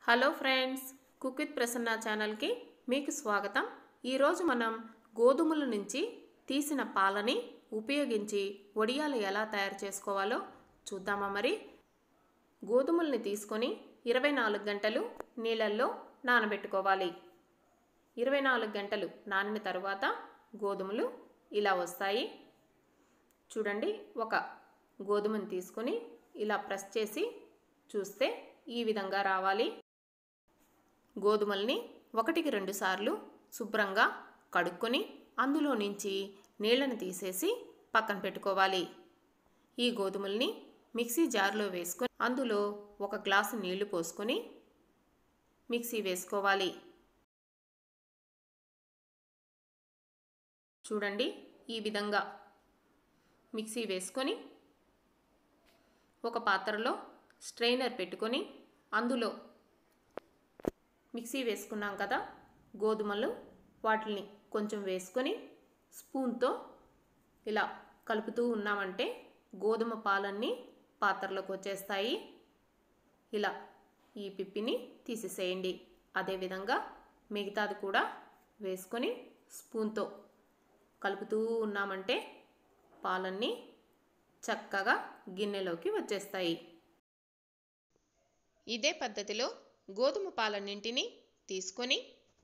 hello friends cook with Prasanna ఛానల్కి మీకు స్వాగతం ఈరోజు మనం గోధుమల నుంచి తీసిన పాలని ఉపయోగించి వడియాలు ఎలా తయారు చేసుకోవాలో చూద్దామా మరి గోధుమల్ని తీసుకొని ఇరవై నాలుగు గంటలు నీళ్ళల్లో నానబెట్టుకోవాలి ఇరవై నాలుగు గంటలు నానిన తర్వాత గోధుమలు ఇలా వస్తాయి చూడండి ఒక గోధుమని తీసుకొని ఇలా ప్రెస్ చేసి చూస్తే ఈ విధంగా రావాలి గోధుమల్ని ఒకటికి రెండు సార్లు శుభ్రంగా కడుక్కొని అందులో నుంచి నీళ్ళని తీసేసి పక్కన పెట్టుకోవాలి ఈ గోధుమల్ని మిక్సీ జార్లో వేసుకొని అందులో ఒక గ్లాసు నీళ్లు పోసుకొని మిక్సీ వేసుకోవాలి చూడండి ఈ విధంగా మిక్సీ వేసుకొని ఒక పాత్రలో స్ట్రైనర్ పెట్టుకొని అందులో మిక్సీ వేసుకున్నాం కదా గోధుమలు వాటిని కొంచెం వేసుకొని స్పూన్తో ఇలా కలుపుతూ ఉన్నామంటే గోధుమ పాలన్నీ పాత్రలోకి వచ్చేస్తాయి ఇలా ఈ పిప్పిని తీసేసేయండి అదేవిధంగా మిగతాది కూడా వేసుకొని స్పూన్తో కలుపుతూ ఉన్నామంటే పాలన్నీ చక్కగా గిన్నెలోకి వచ్చేస్తాయి ఇదే పద్ధతిలో గోధుమ పాలన్నింటిని తీసుకొని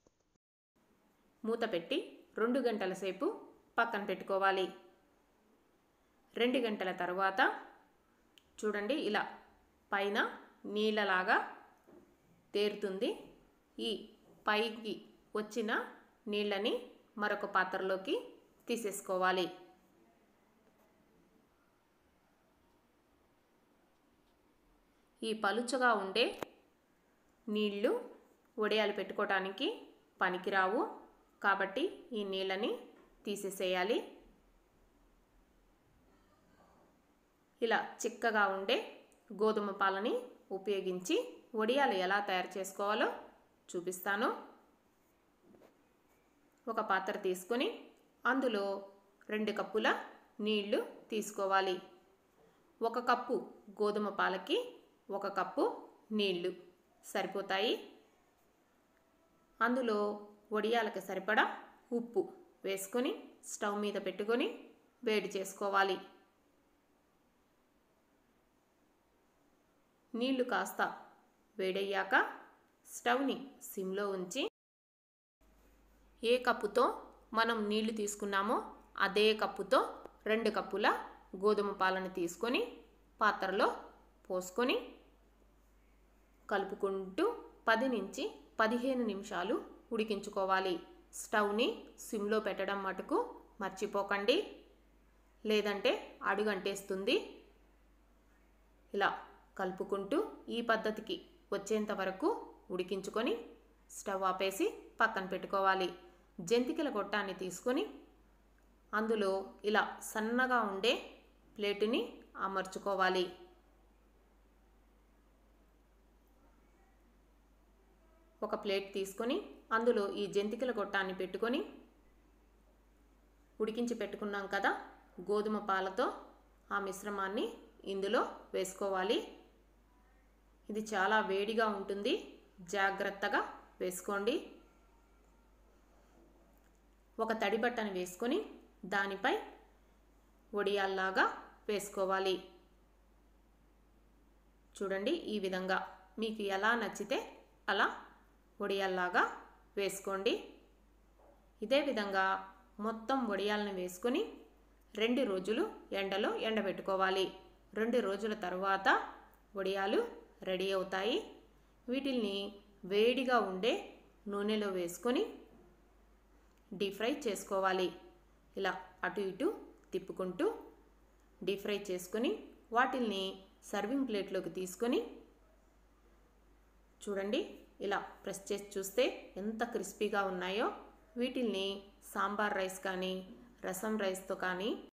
మూత పెట్టి రెండు గంటల సేపు పక్కన పెట్టుకోవాలి రెండు గంటల తర్వాత చూడండి ఇలా పైన నీళ్ళలాగా తేరుతుంది ఈ పైకి వచ్చిన నీళ్ళని మరొక పాత్రలోకి తీసేసుకోవాలి ఈ పలుచగా ఉండే నీళ్లు వడియాలు పెట్టుకోవటానికి పనికిరావు కాబట్టి ఈ నీళ్ళని తీసేసేయాలి ఇలా చిక్కగా ఉండే గోధుమ పాలని ఉపయోగించి వడియాలు ఎలా తయారు చేసుకోవాలో చూపిస్తాను ఒక పాత్ర తీసుకొని అందులో రెండు కప్పుల నీళ్లు తీసుకోవాలి ఒక కప్పు గోధుమ పాలకి ఒక కప్పు నీళ్లు సరిపోతాయి అందులో వడియాలకు సరిపడా ఉప్పు వేసుకొని స్టవ్ మీద పెట్టుకొని వేడి చేసుకోవాలి నీళ్లు కాస్త వేడయ్యాక స్టవ్ని సిమ్లో ఉంచి ఏ కప్పుతో మనం నీళ్లు తీసుకున్నామో అదే కప్పుతో రెండు కప్పుల గోధుమ పాలను తీసుకొని పాత్రలో పోసుకొని కలుపుకుంటూ పది నుంచి పదిహేను నిమిషాలు ఉడికించుకోవాలి స్టవ్ని సిమ్లో పెట్టడం మటుకు మర్చిపోకండి లేదంటే అడుగంటేస్తుంది ఇలా కలుపుకుంటూ ఈ పద్ధతికి వచ్చేంత వరకు ఉడికించుకొని స్టవ్ ఆపేసి పక్కన పెట్టుకోవాలి జంతికల గొట్టాన్ని తీసుకొని అందులో ఇలా సన్నగా ఉండే ప్లేటుని అమర్చుకోవాలి ఒక ప్లేట్ తీసుకొని అందులో ఈ జంతికల గొట్టాన్ని పెట్టుకొని ఉడికించి పెట్టుకున్నాం కదా గోధుమ పాలతో ఆ మిశ్రమాన్ని ఇందులో వేసుకోవాలి ఇది చాలా వేడిగా ఉంటుంది జాగ్రత్తగా వేసుకోండి ఒక తడి బట్టను వేసుకొని దానిపై వడియాల్లాగా వేసుకోవాలి చూడండి ఈ విధంగా మీకు ఎలా నచ్చితే అలా వడియాల్లాగా వేసుకోండి ఇదే విధంగా మొత్తం వడియాలను వేసుకొని రెండు రోజులు ఎండలో ఎండబెట్టుకోవాలి రెండు రోజుల తర్వాత వడియాలు రెడీ అవుతాయి వీటిల్ని వేడిగా ఉండే నూనెలో వేసుకొని డీప్ ఫ్రై చేసుకోవాలి ఇలా అటు ఇటు తిప్పుకుంటూ డీప్ ఫ్రై చేసుకొని వాటిల్ని సర్వింగ్ ప్లేట్లోకి తీసుకొని చూడండి ఇలా ప్రెస్ చేసి చూస్తే ఎంత క్రిస్పీగా ఉన్నాయో వీటిల్ని సాంబార్ రైస్ కానీ రసం రైస్తో కానీ